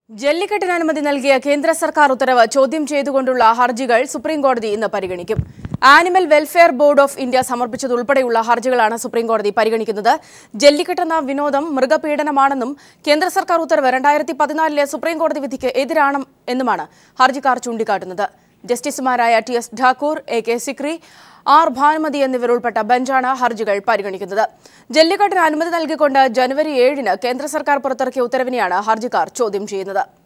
ജല്ലിക്കെട്ടിന് അനുമതി നൽകിയ കേന്ദ്ര സർക്കാർ ഉത്തരവ് ചോദ്യം ചെയ്തുകൊണ്ടുള്ള ഹർജികൾ സുപ്രീംകോടതി ഇന്ന് പരിഗണിക്കും animal welfare board of India സമർപ്പിച്ചതുൾപ്പെടെയുള്ള ഹർജികളാണ് സുപ്രീംകോടതി പരിഗണിക്കുന്നത് ജല്ലിക്കെട്ടെന്ന വിനോദം മൃഗപീഡനമാണെന്നും കേന്ദ്ര സർക്കാർ ഉത്തരവ് രണ്ടായിരത്തി പതിനാലിലെ സുപ്രീംകോടതി വിധിക്ക് എതിരാണ് എന്നുമാണ് ഹർജിക്കാർ ചൂണ്ടിക്കാട്ടുന്നത് ജസ്റ്റിസുമാരായ T S Thakur A K Sikri R Bhanumathi എന്നിവരുൾപ്പെട്ട ബെഞ്ചാണ് ഹർജികൾ പരിഗണിക്കുന്നത് ജല്ലിക്കെട്ടിന് അനുമതി നൽകിക്കൊണ്ട് ജനുവരി ഏഴിന് കേന്ദ്ര സർക്കാർ പുറത്തിറക്കിയ ഉത്തരവിനെയാണ് ഹർജിക്കാർ ചോദ്യം ചെയ്യുന്നത്